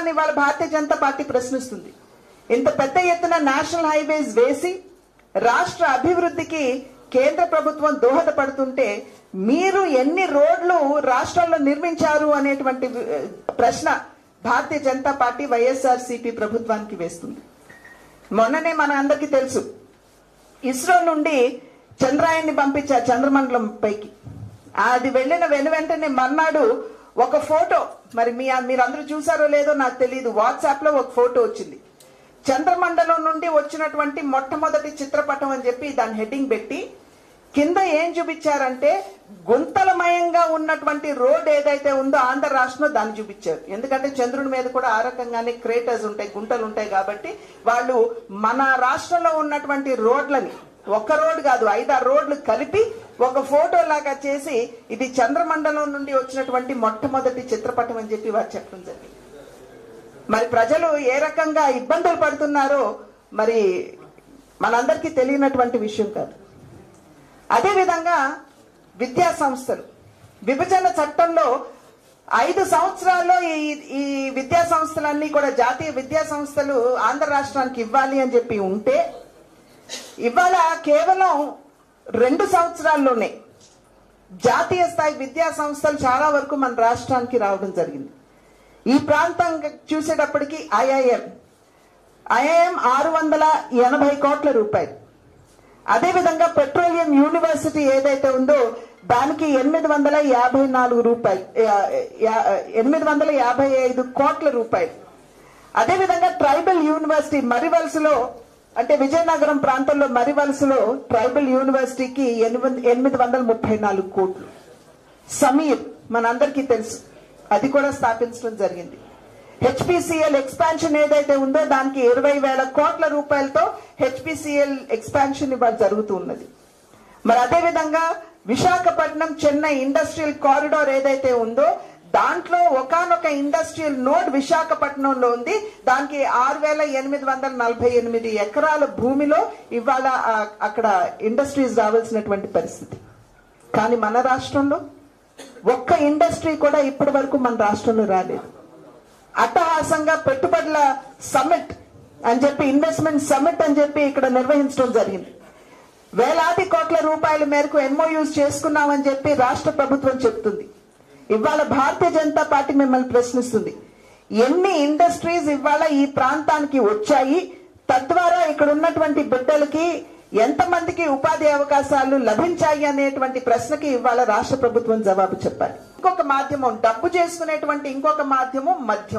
ప్రభుత్వాన్ని వాళ్ళ భారతీయ జనతా పార్టీ ప్రశ్నిస్తుంది ఇంత పెద్ద ఎత్తున నేషనల్ హైవేస్ వేసి రాష్ట్ర అభివృద్ధికి కేంద్ర ప్రభుత్వం దోహదపడుతుంటే మీరు ఎన్ని రోడ్లు రాష్ట్రాల్లో నిర్మించారు అనేటువంటి ఆ, ప్రశ్న భారతీయ జనతా పార్టీ వైఎస్ఆర్ సిపి ప్రభుత్వానికి వేస్తుంది మొన్ననే మన అందరికీ తెలుసు ఇస్రో నుండి చంద్రాయన్ని పంపించారు చంద్రమండలం పైకి అది వెళ్ళిన వెను వెంటనే మర్నాడు ఒక ఫోటో మరి మీ మీరందరూ చూసారో లేదో నాకు తెలియదు వాట్సాప్ లో ఒక ఫోటో వచ్చింది చంద్రమండలం నుండి వచ్చినటువంటి మొట్టమొదటి చిత్రపటం అని చెప్పి దాని హెడ్డింగ్ పెట్టి కింద ఏం చూపించారంటే గుంతలమయంగా ఉన్నటువంటి రోడ్ ఏదైతే ఉందో ఆంధ్ర రాష్ట్రంలో దాన్ని చూపించారు ఎందుకంటే చంద్రుడి మీద కూడా ఆ రకంగానే క్రేటర్స్ ఉంటాయి గుంటలు ఉంటాయి కాబట్టి వాళ్ళు మన రాష్ట్రంలో ఉన్నటువంటి రోడ్లని ఒక్క రోడ్ కాదు ఐదారు రోడ్లు కలిపి ఒక ఫోటో లాగా చేసి ఇది చంద్రమండలం నుండి వచ్చినటువంటి మొట్టమొదటి చిత్రపటం అని చెప్పి వారు చెప్పడం జరిగింది మరి ప్రజలు ఏ రకంగా ఇబ్బందులు పడుతున్నారో మరి మనందరికీ తెలియనటువంటి విషయం కాదు అదేవిధంగా విద్యా సంస్థలు విభజన చట్టంలో ఐదు సంవత్సరాల్లో ఈ ఈ విద్యా సంస్థలన్నీ కూడా జాతీయ విద్యా సంస్థలు ఆంధ్ర రాష్ట్రానికి ఇవ్వాలి అని చెప్పి ఉంటే ఇవాళ కేవలం రెండు సంవత్సరాల్లోనే జాతీయ స్థాయి విద్యా సంస్థలు చాలా వరకు మన రాష్ట్రానికి రావడం జరిగింది ఈ ప్రాంతం చూసేటప్పటికి ఐఐఎం ఐఐఎం ఆరు వందల ఎనభై కోట్ల రూపాయలు అదేవిధంగా పెట్రోలియం యూనివర్సిటీ ఏదైతే ఉందో దానికి ఎనిమిది వందల యాభై నాలుగు రూపాయలు యా- యా- ఎనిమిది వందల యాభై ఐదు కోట్ల రూపాయలు అదేవిధంగా ట్రైబల్ యూనివర్సిటీ మరివలసలో అంటే విజయనగరం ప్రాంతంలో మరివలసలో ట్రైబల్ యూనివర్సిటీకి ఎనిమిది ఎనిమిది వందల ముప్పై నాలుగు కోట్లు సమీర్ మనందరికీ తెలుసు అది కూడా స్థాపించడం జరిగింది హెచ్పిసిఎల్ ఎక్స్పాన్షన్ ఏదైతే ఉందో దానికి ఇరవై వేల కోట్ల రూపాయలతో హెచ్పిసిఎల్ ఎక్స్పాన్షన్ ఇవాళ జరుగుతూ ఉన్నది మరి అదేవిధంగా విశాఖపట్నం చెన్నై ఇండస్ట్రియల్ కారిడార్ ఏదైతే ఉందో దాంట్లో ఒకానొక ఇండస్ట్రియల్ నోడ్ విశాఖపట్నంలో ఉంది దానికి ఆరు వేల ఎనిమిది వందల నలభై ఎనిమిది ఎకరాల భూమిలో ఇవాళ ఆ, అక్కడ ఇండస్ట్రీస్ రావాల్సినటువంటి పరిస్థితి కానీ మన రాష్ట్రంలో ఒక్క ఇండస్ట్రీ కూడా ఇప్పటి వరకు మన రాష్ట్రంలో రాలేదు అట్టహాసంగా పెట్టుబడుల సమ్మిట్ అని చెప్పి ఇన్వెస్ట్మెంట్ సమ్మిట్ అని చెప్పి ఇక్కడ నిర్వహించడం జరిగింది వేలాది కోట్ల రూపాయల మేరకు ఎంఓయూస్ చేసుకున్నామని చెప్పి రాష్ట్ర ప్రభుత్వం చెప్తుంది ఇవాళ భారతీయ జనతా పార్టీ మిమ్మల్ని ప్రశ్నిస్తుంది ఎన్ని ఇండస్ట్రీస్ ఇవాళ ఈ ప్రాంతానికి వచ్చాయి తద్వారా ఇక్కడ ఉన్నటువంటి బిడ్డలకి ఎంతమందికి ఉపాధి అవకాశాలు లభించాయి అనేటువంటి ప్రశ్నకి ఇవాళ రాష్ట్ర ప్రభుత్వం జవాబు చెప్పాలి ఇంకొక మాధ్యమం డబ్బు చేసుకునేటువంటి ఇంకొక మాధ్యమం మద్యం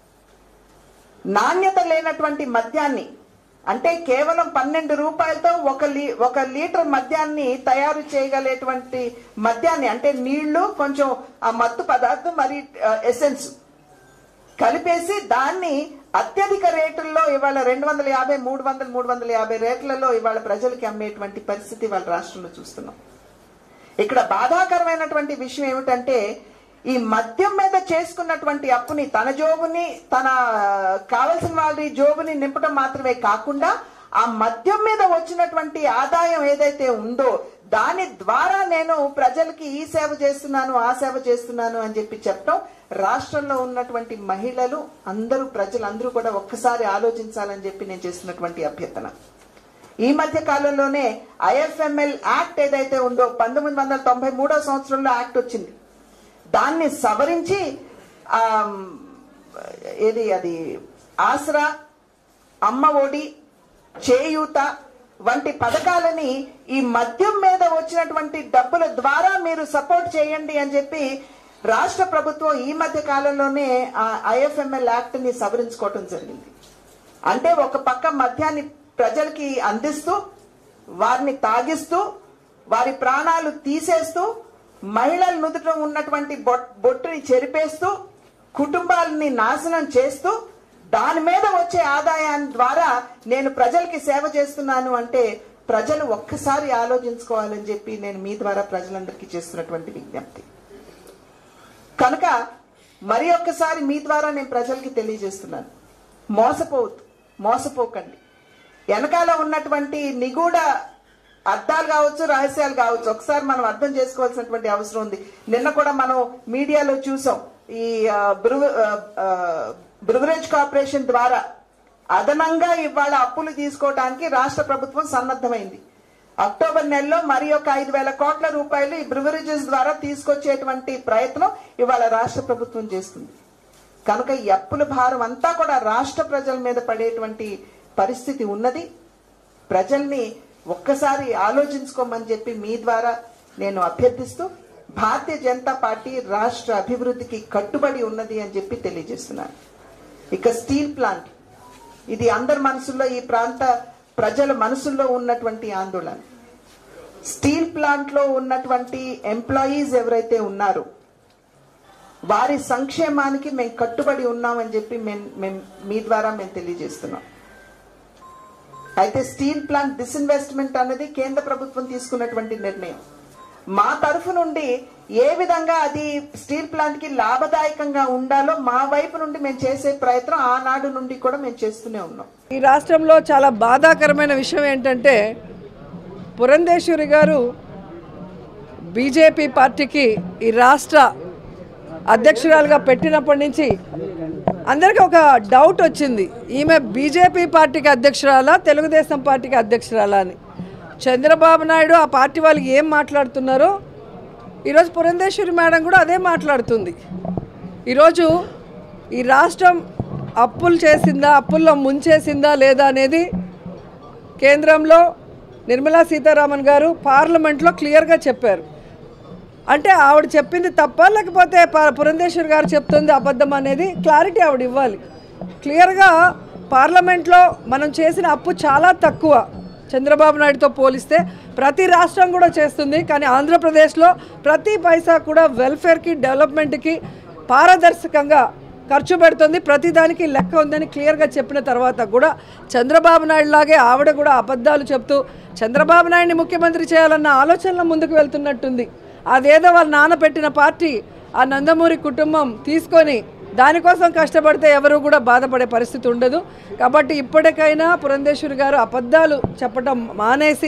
నాణ్యత లేనటువంటి మద్యాన్ని అంటే కేవలం పన్నెండు రూపాయలతో ఒక లీ ఒక లీటర్ మద్యాన్ని తయారు చేయగలేటువంటి మద్యాన్ని అంటే నీళ్లు కొంచెం ఆ మత్తు పదార్థం మరి ఎసెన్స్ కలిపేసి దాన్ని అత్యధిక రేటుల్లో ఇవాళ రెండు వందల యాభై మూడు వందల మూడు వందల యాభై రేట్లలో ఇవాళ ప్రజలకి అమ్మేటువంటి పరిస్థితి వాళ్ళ రాష్ట్రంలో చూస్తున్నాం ఇక్కడ బాధాకరమైనటువంటి విషయం ఏమిటంటే ఈ మద్యం మీద చేసుకున్నటువంటి అప్పుని తన జోబుని తన కావలసిన వాళ్ళ జోబుని నింపడం మాత్రమే కాకుండా ఆ మద్యం మీద వచ్చినటువంటి ఆదాయం ఏదైతే ఉందో దాని ద్వారా నేను ప్రజలకి ఈ సేవ చేస్తున్నాను ఆ సేవ చేస్తున్నాను అని చెప్పి చెప్పడం రాష్ట్రంలో ఉన్నటువంటి మహిళలు అందరూ ప్రజలందరూ కూడా ఒక్కసారి ఆలోచించాలని చెప్పి నేను చేస్తున్నటువంటి అభ్యర్థన ఈ మధ్య కాలంలోనే ఐఎఫ్ఎంఎల్ యాక్ట్ ఏదైతే ఉందో పంతొమ్మిది వందల తొంభై మూడో సంవత్సరంలో యాక్ట్ వచ్చింది దాన్ని సవరించి ఆ, ఏది అది ఆసరా అమ్మ ఒడి చేయూత వంటి పథకాలని ఈ మద్యం మీద వచ్చినటువంటి డబ్బుల ద్వారా మీరు సపోర్ట్ చేయండి అని చెప్పి రాష్ట్ర ప్రభుత్వం ఈ మధ్య కాలంలోనే ఐఎఫ్ఎంఎల్ యాక్ట్ ని సవరించుకోవటం జరిగింది అంటే ఒక పక్క మద్యాన్ని ప్రజలకి అందిస్తూ వారిని తాగిస్తూ వారి ప్రాణాలు తీసేస్తూ మహిళల నుదుట ఉన్నటువంటి బొట్- బొట్టుని చెరిపేస్తూ కుటుంబాలని నాశనం చేస్తూ దాని మీద వచ్చే ఆదాయాన్ని ద్వారా నేను ప్రజలకి సేవ చేస్తున్నాను అంటే ప్రజలు ఒక్కసారి ఆలోచించుకోవాలని చెప్పి నేను మీ ద్వారా ప్రజలందరికీ చేస్తున్నటువంటి విజ్ఞప్తి కనుక మరి ఒక్కసారి మీ ద్వారా నేను ప్రజలకి తెలియజేస్తున్నాను మోసపోవద్దు మోసపోకండి వెనకాల ఉన్నటువంటి నిగూఢ అర్థాలు కావచ్చు రహస్యాలు కావచ్చు ఒకసారి మనం అర్థం చేసుకోవాల్సినటువంటి అవసరం ఉంది నిన్న కూడా మనం మీడియాలో చూసాం ఈ ఆ, బృహ- ఆ, ఆ, బ్రివరేజ్ కార్పొరేషన్ ద్వారా అదనంగా ఇవాళ అప్పులు తీసుకోవడానికి రాష్ట్ర ప్రభుత్వం సన్నద్ధమైంది అక్టోబర్ నెలలో మరి ఒక ఐదు వేల కోట్ల రూపాయలు ఈ బ్రివరేజెస్ ద్వారా తీసుకొచ్చేటువంటి ప్రయత్నం ఇవాళ రాష్ట్ర ప్రభుత్వం చేస్తుంది కనుక ఈ అప్పుల భారం అంతా కూడా రాష్ట్ర ప్రజల మీద పడేటువంటి పరిస్థితి ఉన్నది ప్రజల్ని ఒక్కసారి ఆలోచించుకోమని చెప్పి మీ ద్వారా నేను అభ్యర్థిస్తూ భారతీయ జనతా పార్టీ రాష్ట్ర అభివృద్ధికి కట్టుబడి ఉన్నది అని చెప్పి తెలియజేస్తున్నాను ఇక స్టీల్ ప్లాంట్ ఇది అందరి మనసుల్లో ఈ ప్రాంత ప్రజల మనసుల్లో ఉన్నటువంటి ఆందోళన స్టీల్ ప్లాంట్ లో ఉన్నటువంటి ఎంప్లాయీస్ ఎవరైతే ఉన్నారో వారి సంక్షేమానికి మేము కట్టుబడి ఉన్నామని చెప్పి మేము మేము మీ ద్వారా మేము తెలియజేస్తున్నాం అయితే స్టీల్ ప్లాంట్ డిస్ఇన్వెస్ట్మెంట్ అనేది కేంద్ర ప్రభుత్వం తీసుకున్నటువంటి నిర్ణయం మా తరఫు నుండి ఏ విధంగా అది స్టీల్ ప్లాంట్ కి లాభదాయకంగా ఉండాలో మా వైపు నుండి మేము చేసే ప్రయత్నం ఆనాడు నుండి కూడా మేము చేస్తూనే ఉన్నాం ఈ రాష్ట్రంలో చాలా బాధాకరమైన విషయం ఏంటంటే పురంధేశ్వరి గారు బీజేపీ పార్టీకి ఈ రాష్ట్ర అధ్యక్షురాలుగా పెట్టినప్పటి నుంచి అందరికీ ఒక డౌట్ వచ్చింది ఈమె బీజేపీ పార్టీకి అధ్యక్షురాలా తెలుగుదేశం పార్టీకి అధ్యక్షురాలా అని చంద్రబాబు నాయుడు ఆ పార్టీ వాళ్ళు ఏం మాట్లాడుతున్నారో ఈరోజు పురంధేశ్వరి మేడం కూడా అదే మాట్లాడుతుంది ఈరోజు ఈ రాష్ట్రం అప్పులు చేసిందా అప్పుల్లో ముంచేసిందా లేదా అనేది కేంద్రంలో నిర్మలా సీతారామన్ గారు పార్లమెంట్లో క్లియర్గా చెప్పారు అంటే ఆవిడ చెప్పింది తప్ప లేకపోతే ప- పురంధేశ్వర్ గారు చెప్తుంది అబద్ధం అనేది క్లారిటీ ఆవిడ ఇవ్వాలి క్లియర్గా పార్లమెంట్లో మనం చేసిన అప్పు చాలా తక్కువ చంద్రబాబు నాయుడుతో పోలిస్తే ప్రతి రాష్ట్రం కూడా చేస్తుంది కానీ ఆంధ్రప్రదేశ్లో ప్రతి పైసా కూడా వెల్ఫేర్కి డెవలప్మెంట్కి పారదర్శకంగా ఖర్చు పెడుతుంది ప్రతిదానికి లెక్క ఉందని క్లియర్గా చెప్పిన తర్వాత కూడా చంద్రబాబు నాయుడు లాగే ఆవిడ కూడా అబద్ధాలు చెప్తూ చంద్రబాబు నాయుడిని ముఖ్యమంత్రి చేయాలన్న ఆలోచనలో ముందుకు వెళ్తున్నట్టుంది అదేదో వాళ్ళ నాన్న పెట్టిన పార్టీ ఆ నందమూరి కుటుంబం తీసుకొని దానికోసం కష్టపడితే ఎవరు కూడా బాధపడే పరిస్థితి ఉండదు కాబట్టి ఇప్పటికైనా పురంధేశ్వరి గారు అబద్ధాలు చెప్పటం మానేసి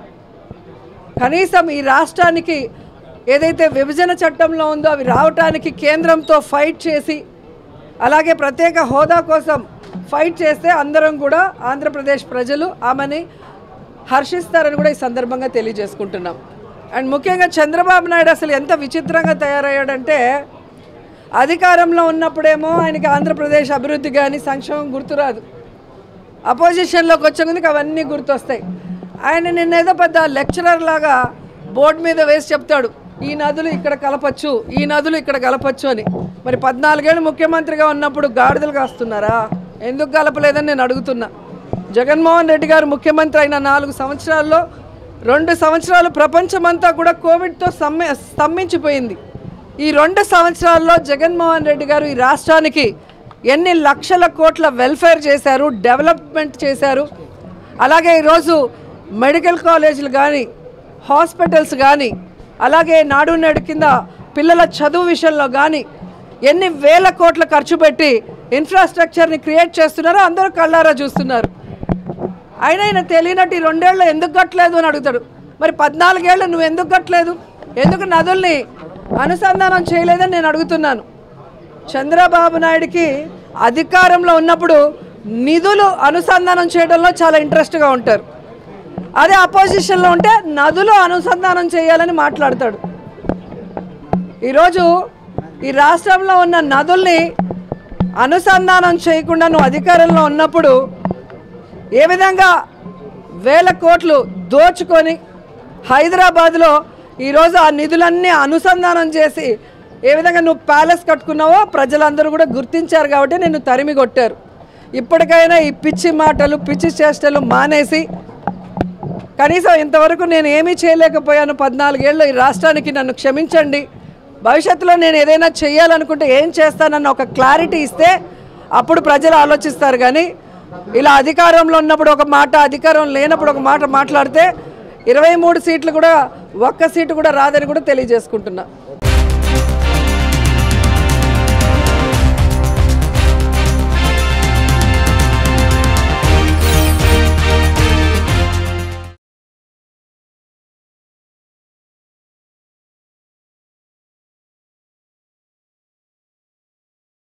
కనీసం ఈ రాష్ట్రానికి ఏదైతే విభజన చట్టంలో ఉందో అవి రావటానికి కేంద్రంతో ఫైట్ చేసి అలాగే ప్రత్యేక హోదా కోసం ఫైట్ చేస్తే అందరం కూడా ఆంధ్రప్రదేశ్ ప్రజలు ఆమెని హర్షిస్తారని కూడా ఈ సందర్భంగా తెలియజేసుకుంటున్నాం అండ్ ముఖ్యంగా చంద్రబాబు నాయుడు అసలు ఎంత విచిత్రంగా తయారయ్యాడంటే అధికారంలో ఉన్నప్పుడేమో ఆయనకి ఆంధ్రప్రదేశ్ అభివృద్ధి కానీ సంక్షేమం గుర్తురాదు అపోజిషన్లోకి వచ్చే ముందుకు అవన్నీ గుర్తొస్తాయి ఆయన నిన్నేదో పెద్ద లెక్చరర్ లాగా బోర్డు మీద వేసి చెప్తాడు ఈ నదులు ఇక్కడ కలపచ్చు ఈ నదులు ఇక్కడ కలపచ్చు అని మరి పద్నాలుగేళ్ళు ముఖ్యమంత్రిగా ఉన్నప్పుడు గాడిదలు కాస్తున్నారా ఎందుకు కలపలేదని నేను అడుగుతున్నా జగన్మోహన్ రెడ్డి గారు ముఖ్యమంత్రి అయిన నాలుగు సంవత్సరాల్లో రెండు సంవత్సరాలు ప్రపంచమంతా కూడా కోవిడ్తో సమ్మె స్తంభించిపోయింది ఈ రెండు సంవత్సరాల్లో జగన్మోహన్ రెడ్డి గారు ఈ రాష్ట్రానికి ఎన్ని లక్షల కోట్ల వెల్ఫేర్ చేశారు డెవలప్మెంట్ చేశారు అలాగే ఈరోజు మెడికల్ కాలేజీలు కానీ హాస్పిటల్స్ కానీ అలాగే నాడు నేడు కింద పిల్లల చదువు విషయంలో కానీ ఎన్ని వేల కోట్ల ఖర్చు పెట్టి ఇన్ఫ్రాస్ట్రక్చర్ని క్రియేట్ చేస్తున్నారో అందరూ కళ్ళారా చూస్తున్నారు అయినా ఆయన తెలియనట్టు ఈ రెండేళ్ళు ఎందుకు కట్టలేదు అని అడుగుతాడు మరి పద్నాలుగేళ్ళు నువ్వు ఎందుకు కట్టలేదు ఎందుకు నదుల్ని అనుసంధానం చేయలేదని నేను అడుగుతున్నాను చంద్రబాబు నాయుడికి అధికారంలో ఉన్నప్పుడు నిధులు అనుసంధానం చేయడంలో చాలా ఇంట్రెస్ట్గా ఉంటారు అదే అపోజిషన్లో ఉంటే నదులు అనుసంధానం చేయాలని మాట్లాడతాడు ఈరోజు ఈ రాష్ట్రంలో ఉన్న నదుల్ని అనుసంధానం చేయకుండా నువ్వు అధికారంలో ఉన్నప్పుడు ఏ విధంగా వేల కోట్లు దోచుకొని హైదరాబాద్లో ఈరోజు ఆ నిధులన్నీ అనుసంధానం చేసి ఏ విధంగా నువ్వు ప్యాలెస్ కట్టుకున్నావో ప్రజలందరూ కూడా గుర్తించారు కాబట్టి నిన్ను తరిమి కొట్టారు ఇప్పటికైనా ఈ పిచ్చి మాటలు పిచ్చి చేష్టలు మానేసి కనీసం ఇంతవరకు నేను ఏమీ చేయలేకపోయాను పద్నాలుగేళ్ళు ఈ రాష్ట్రానికి నన్ను క్షమించండి భవిష్యత్తులో నేను ఏదైనా చేయాలనుకుంటే ఏం చేస్తానన్న ఒక క్లారిటీ ఇస్తే అప్పుడు ప్రజలు ఆలోచిస్తారు కానీ ఇలా అధికారంలో ఉన్నప్పుడు ఒక మాట అధికారం లేనప్పుడు ఒక మాట మాట్లాడితే ఇరవై మూడు సీట్లు కూడా ఒక్క సీటు కూడా రాదని కూడా తెలియజేసుకుంటున్నా